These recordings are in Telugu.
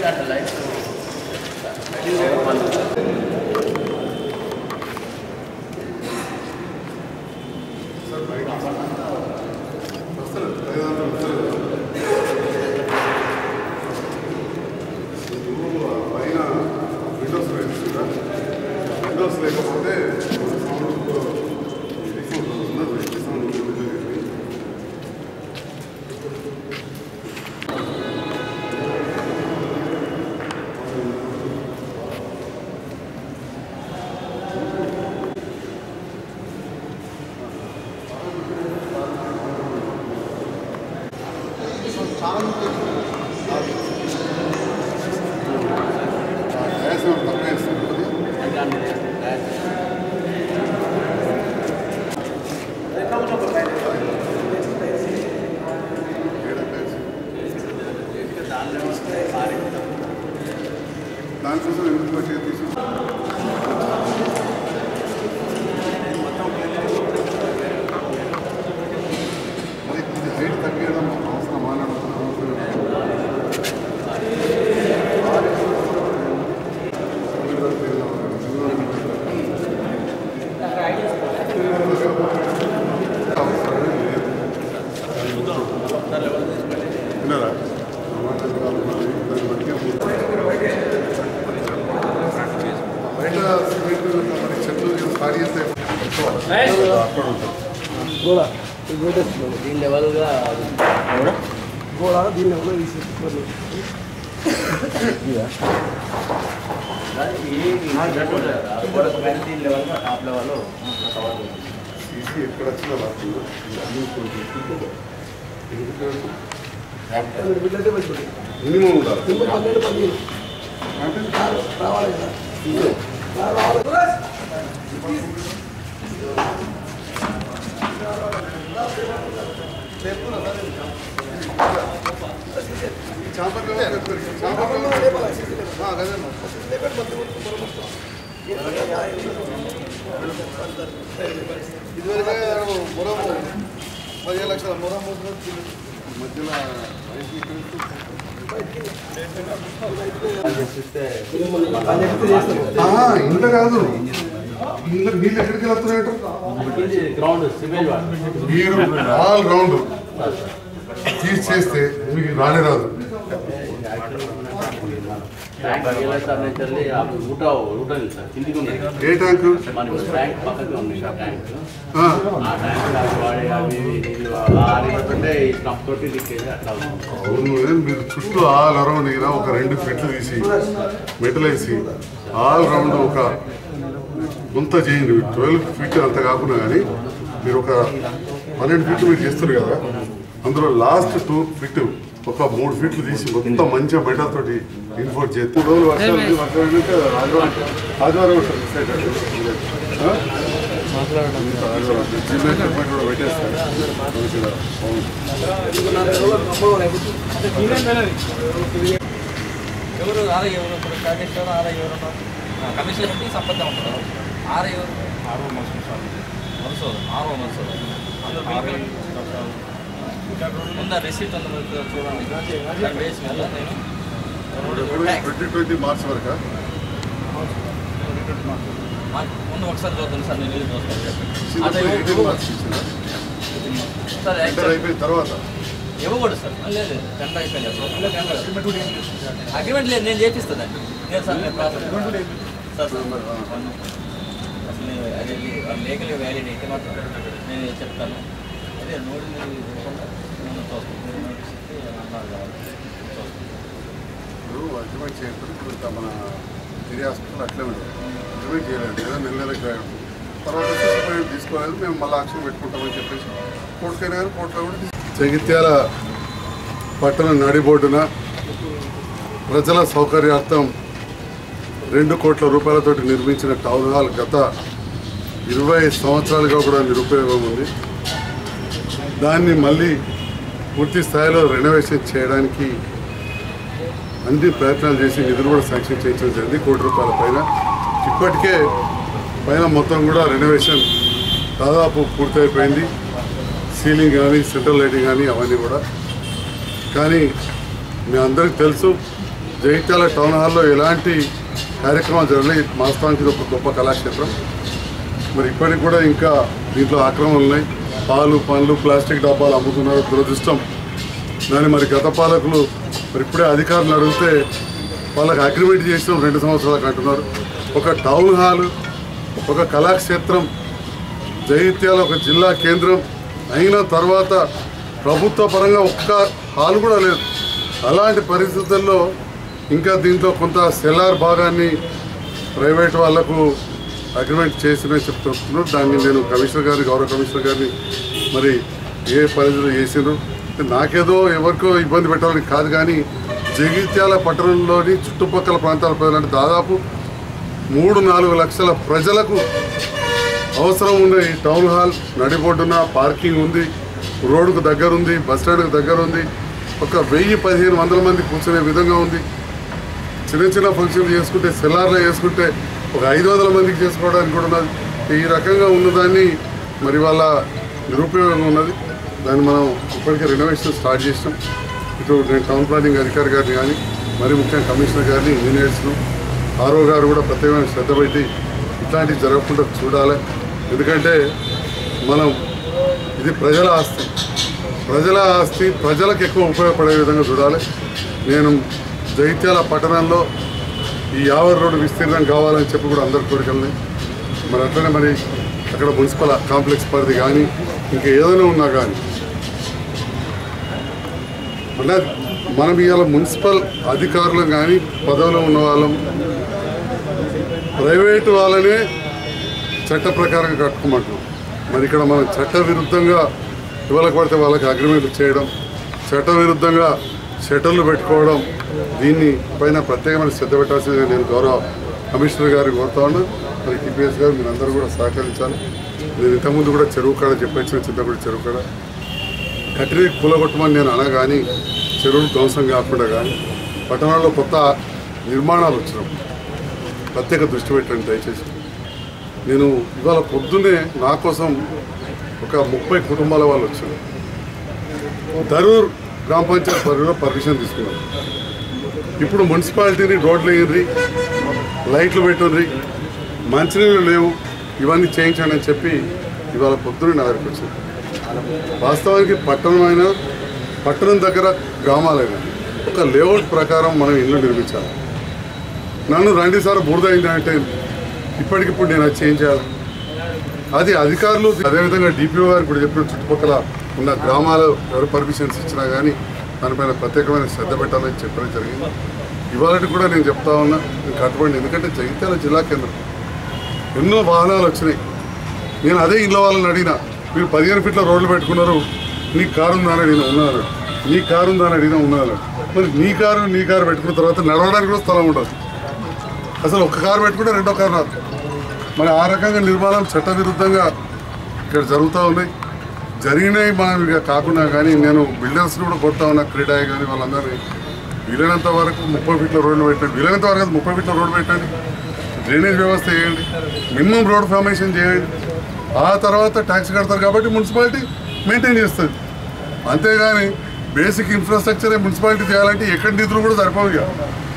పైన విండోస్ వేస్తుందా విండోస్ లేకపోతే దానికోసం ఎందుకు వచ్చేది తీసుకు మరి ఇది హైట్ తగ్గడం అవసరం మాట్లాడుతున్నాం విన్నారా దాన్ని బట్టి బయట సిమెంట్ మరి చెట్లు ఖాళీ చేస్తే అక్కడ ఉంటుంది గోడ గోడేస్తున్నాడు దీని లెవెల్గా గోడ దీన్ని ఎవరో తీసేస్తున్నారు దీని లెవెల్గా టాప్ లెవెల్ కవర్ సీసీ ఎక్కడ వచ్చినా రాకుండా బిడ్డలే పెట్టుకోండి మినిమం ఉండాలి నిమ్మ పన్నెండు పదిహేను రావాలి కదా రావాలి ఇదివరకే మురము పదిహేను లక్షల మురము మధ్యలో చూస్తే ఇంట్లో కాదు ఇంట్లో నీళ్ళు ఎక్కడికి వెళ్తున్నాయంట ఇది గ్రౌండ్ సిమెంట్ వాటర్ మీరు ఆల్ రౌండ్ తీసి చేస్తే మీకు రానే రాదు ట్యాంక్ సార్ నుంచి వెళ్ళి ఆ ఊట ఊట ఉంది సార్ కిందికి ఉంది ఏ ట్యాంక్ మనకి ట్యాంక్ పక్కకి ఉంది ఆ ట్యాంక్ ఆ, ఆ ట్యాంక్ అవి వాడి అవి ఇవి నీళ్ళు ఆడిపోతుంటే ఈ స్టంప్ తోటి లీకేజ్ అట్లా అవుతుంది అవును ఏం మీరు చుట్టూ ఆల్ అరౌండ్ అయినా ఒక రెండు ఫిట్లు తీసి మెటల్ వేసి ఆల్ రౌండ్ ఒక గుంత చేయండి ట్వెల్వ్ ఫీట్ అంత కాకుండా కానీ మీరు ఒక పన్నెండు ఫీట్లు మీరు చేస్తారు కదా అందులో లాస్ట్ టూ ఫీట్ ఒక మూడు ఫీట్లు తీసి మొత్తం మంచిగా మెటల్ తోటి ఇన్ఫోర్ట్ చేస్తే రోజులు వర్షాలు వర్షాలు అయినాక ఆదివారం ఆదివారం ఉంటుంది site అది. ఆ? ఆదివారం. సిమెంట్ సిమెంట్ కూడా పెట్టేస్తారు మంచిగా బాగుంది. ఎవరు ఆరో ఎవరు ఇప్పుడు స్టార్ట్ చేస్తారు ఆరో ఎవరు ఉన్నారు కమిషన్ బట్టి సంపద ఉంటారు ఆరో ఎవరు ఆరో మనసు మనసోదు ఆరో మనసోదు అందులో ఉందా రిసీప్ట్ ఉందా మీకు చూడండి దాని బేస్ మీద నేను ట్వంటీ ట్వంటీ మార్చ్ వరకు మా- ముందు ఒకసారి చూద్దాం సార్ నేను వెళ్ళి చూస్తాను అదే ఎయిటీన్ మార్క్స్ ఇచ్చిందా సార్ ఇంటర్ యాక్చువల్ అయిపోయిన తర్వాత ఇవ్వకూడదు సార్ లేదు టెండర్ అయిపోయింది అగ్రిమెంట్ లేదు నేను చేపిస్తానండి లేదు సార్ నేను ప్రాసెస్ సార్ సార్ అసలు నేను అది లీగల్ వ్యాలిడ్ అయితే మాత్రం నేను చెప్తాను అదే నోటి నేను చూస్తాను మీరు నోటీస్ ఇస్తే అన్నారు కాబట్టి చూస్తాను ఇప్పుడు అగ్రిమెంట్ చేయకపోతే ఇప్పుడు మన ఏరియా హాస్పిటల్ అట్లే ఉంటుంది అగ్రిమెంట్ చేయలేదు ఏదో నెల నెలకు రాయడం తర్వాత సూపర్వైజర్ తీసుకోలేదు మేము మళ్ళీ యాక్షన్ పెట్టుకుంటామని చెప్పేసి కోర్టుకైనా కానీ కోర్టులో కూడా తీసు- జగిత్యాల పట్టణ నడిబోర్డున ప్రజల సౌకర్యార్థం రెండు కోట్ల రూపాయలతోటి నిర్మించిన టౌన్ హాల్ గత ఇరవై సంవత్సరాలుగా కూడా నిరుపయోగం ఉంది దాన్ని మళ్ళీ పూర్తి స్థాయిలో రెనోవేషన్ చేయడానికి అన్ని ప్రయత్నాలు చేసి నిధులు కూడా శాంక్షన్ చేయించడం జరిగింది కోటి రూపాయల పైన ఇప్పటికే పైన మొత్తం కూడా రెనోవేషన్ దాదాపు పూర్తయిపోయింది సీలింగ్ కానీ సెంట్రల్ లైటింగ్ కానీ అవన్నీ కూడా కానీ మీ అందరికీ తెలుసు జగిత్యాల టౌన్ హాల్లో ఎలాంటి కార్యక్రమాలు జరగలేదు వాస్తవానికి ఇది ఒక గొప్ప కళాక్షేత్రం మరి ఇప్పటికి కూడా ఇంకా దీంట్లో ఆక్రమణలు ఉన్నాయి పాలు పండ్లు ప్లాస్టిక్ డబ్బాలు అమ్ముతున్నారు దురదృష్టం దాన్ని మరి గత పాలకులు మరి ఇప్పుడే అధికారులు అడిగితే వాళ్ళకి అగ్రిమెంట్ చేసిన రెండు సంవత్సరాలకు అంటున్నారు ఒక టౌన్ హాల్ ఒక కళాక్షేత్రం జగిత్యాల ఒక జిల్లా కేంద్రం అయిన తర్వాత ప్రభుత్వ పరంగా ఒక్క హాల్ కూడా లేదు అలాంటి పరిస్థితుల్లో ఇంకా దీంట్లో కొంత సెల్లార్ భాగాన్ని ప్రైవేట్ వాళ్లకు అగ్రిమెంట్ చేసిన చెప్తున్నారు దాన్ని నేను కమిషనర్ గారిని గౌరవ కమిషనర్ గారిని మరి ఏ పరిధిలో చేసిండ్రు నాకేదో ఎవరికో ఇబ్బంది పెట్టాలని కాదు కానీ జగిత్యాల పట్టణంలోని చుట్టుపక్కల ప్రాంతాల ప్రజలంటే దాదాపు మూడు నాలుగు లక్షల ప్రజలకు అవసరం ఉన్న ఈ టౌన్ హాల్ నడిబొడ్డున పార్కింగ్ ఉంది రోడ్డుకు దగ్గర ఉంది బస్ స్టాండ్కు దగ్గర ఉంది ఒక వెయ్యి పదిహేను వందల మంది కూర్చునే విధంగా ఉంది చిన్న చిన్న ఫంక్షన్లు చేసుకుంటే సెల్లార్లో చేసుకుంటే ఒక ఐదు వందల మందికి చేసుకోవడానికి కూడా ఉన్నది ఈ రకంగా ఉన్నదాన్ని మరి వాళ్ళ నిరుపయోగం ఉన్నది దాన్ని మనం ఇప్పటికే రెనోవేషన్ స్టార్ట్ చేసినాం ఇటు నేను టౌన్ ప్లానింగ్ అధికారి గారిని కానీ మరి ముఖ్యంగా కమిషనర్ గారిని ఇంజనీర్స్ను ఆర్ఓ గారు కూడా ప్రత్యేకమైన శ్రద్ధ పెట్టి ఇట్లాంటివి జరగకుండా చూడాలి ఎందుకంటే మనం ఇది ప్రజల ఆస్తి ప్రజల ఆస్తి ప్రజలకు ఎక్కువ ఉపయోగపడే విధంగా చూడాలి నేను జగిత్యాల పట్టణంలో ఈ యావర్ రోడ్డు విస్తీర్ణం కావాలని చెప్పి కూడా అందరి కోరికలని మరి అట్లనే మరి అక్కడ మున్సిపల్ కాంప్లెక్స్ పరిధి కానీ ఇంకా ఏదైనా ఉన్నా కానీ అంటే మనం ఇవాళ మున్సిపల్ అధికారులు కానీ పదవిలో ఉన్న వాళ్ళం ప్రైవేటు వాళ్ళనే చట్ట ప్రకారంగా కట్టుకోమంటున్నాం మరి ఇక్కడ మనం చట్ట విరుద్ధంగా ఇవాళ పడితే వాళ్ళకి అగ్రిమెంట్లు చేయడం చట్ట విరుద్ధంగా షటర్లు పెట్టుకోవడం దీన్ని పైన ప్రత్యేకమైన శ్రద్ధ పెట్టాల్సిందిగా నేను గౌరవ కమిషనర్ గారికి కోరుతా ఉన్నా మరి టీపీఎస్ గారు మీరందరూ కూడా సహకరించాలి నేను ఇంతకుముందు కూడా చెరువు కాడ చెప్పొచ్చిన చింతకుడి చెరువు కాడ కట్టిన కూలగొట్టమని నేను అనగాని చెరువులు ధ్వంసం కాకుండా కానీ పట్టణాల్లో కొత్త నిర్మాణాలు వచ్చినప్పుడు ప్రత్యేక దృష్టి పెట్టండి దయచేసి నేను ఇవాళ పొద్దున్నే నా కోసం ఒక ముప్పై కుటుంబాల వాళ్ళు వచ్చారు ధరూర్ గ్రామ పంచాయతీ పరిధిలో పర్మిషన్ తీసుకున్నాను ఇప్పుడు మున్సిపాలిటీని రోడ్లు వేయండి లైట్లు పెట్టుండ్రి మంచినీళ్ళు లేవు ఇవన్నీ చేయించండి అని చెప్పి ఇవాళ పొద్దున్న నా దగ్గరికి వచ్చింది వాస్తవానికి పట్టణమైన పట్టణం దగ్గర గ్రామాలైనా ఒక లేఅవుట్ ప్రకారం మనం ఇల్లు నిర్మించాలి నన్ను రండి సార్ బురదైంది అంటే ఇప్పటికిప్పుడు నేను అది చేంజ్ చేయాలి అది అధికారులు అదేవిధంగా డిపిఓ గారు కూడా చెప్పిన చుట్టుపక్కల ఉన్న గ్రామాలు ఎవరు పర్మిషన్స్ ఇచ్చినా కానీ దానిపైన ప్రత్యేకమైన శ్రద్ధ పెట్టాలని చెప్పడం జరిగింది ఇవాళ కూడా నేను చెప్తా ఉన్నా నేను కట్టుబడి ఎందుకంటే జగిత్యాల జిల్లా కేంద్రం ఎన్నో వాహనాలు వచ్చినాయి నేను అదే ఇళ్ళ వాళ్ళని అడిగినా మీరు పదిహేను ఫీట్ల రోడ్లు పెట్టుకున్నారు నీ కారు ఉందా అని అడిగినా ఉన్నారు నీ కారు ఉందా అని అడిగినా ఉన్నారు మరి నీ కారు నీ కారు పెట్టుకున్న తర్వాత నడవడానికి కూడా స్థలం ఉండదు అసలు ఒక కారు పెట్టుకుంటే రెండో కారు రాదు మరి ఆ రకంగా నిర్మాణం చట్టవిరుద్ధంగా ఇక్కడ జరుగుతూ ఉన్నాయి జరిగినాయి మనం ఇక కాకుండా కానీ నేను బిల్డర్స్ని కూడా కొడతా ఉన్నా క్రీడాయి కానీ వాళ్ళందరినీ వీలైనంత వరకు ముప్పై ఫీట్ల రోడ్లు పెట్టండి వీలైనంత వరకు అది ముప్పై ఫీట్ల రోడ్డు పెట్టండి డ్రైనేజ్ వ్యవస్థ చేయండి మినిమం రోడ్ ఫార్మేషన్ చేయండి ఆ తర్వాత ట్యాక్స్ కడతారు కాబట్టి మున్సిపాలిటీ మెయింటైన్ చేస్తుంది అంతేగాని బేసిక్ ఇన్ఫ్రాస్ట్రక్చరే మున్సిపాలిటీ చేయాలంటే ఎక్కడి నిధులు కూడా సరిపోవు ఇక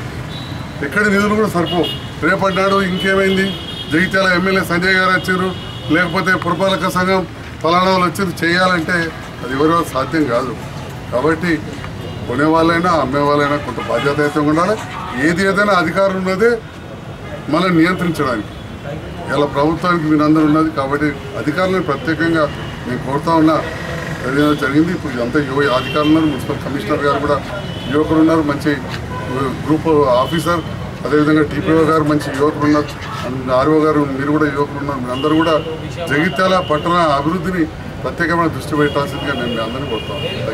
ఎక్కడి నిధులు కూడా సరిపోవు రేపటి నాడు ఇంకేమైంది జగిత్యాల ఎమ్మెల్యే సంజయ్ గారు వచ్చారు లేకపోతే పురపాలక సంఘం ఫలానా వాళ్ళు వచ్చి చేయాలంటే అది ఎవరి వల్ల సాధ్యం కాదు కాబట్టి కొనే వాళ్ళైనా అమ్మే వాళ్ళైనా కొంత బాధ్యతయుతంగా ఉండాలి ఏది ఏదైనా అధికారం ఉన్నదే మనం నియంత్రించడానికి ఇలా ప్రభుత్వానికి మీరందరూ ఉన్నది కాబట్టి అధికారులను ప్రత్యేకంగా నేను కోరుతా ఉన్నా ఏదైనా జరిగింది ఇప్పుడు ఇదంతా యువ అధికారులు ఉన్నారు మున్సిపల్ కమిషనర్ గారు కూడా యువకులు ఉన్నారు మంచి గ్రూప్ ఆఫీసర్ అదేవిధంగా టీపీఓ గారు మంచి యువకులు ఉన్నారు ఆర్ఓ గారు మీరు కూడా యువకులు ఉన్నారు మీరు అందరూ కూడా జగిత్యాల పట్టణ అభివృద్ధిని ప్రత్యేకమైన దృష్టి పెట్టాల్సిందిగా నేను మీ అందరినీ కోరుతాను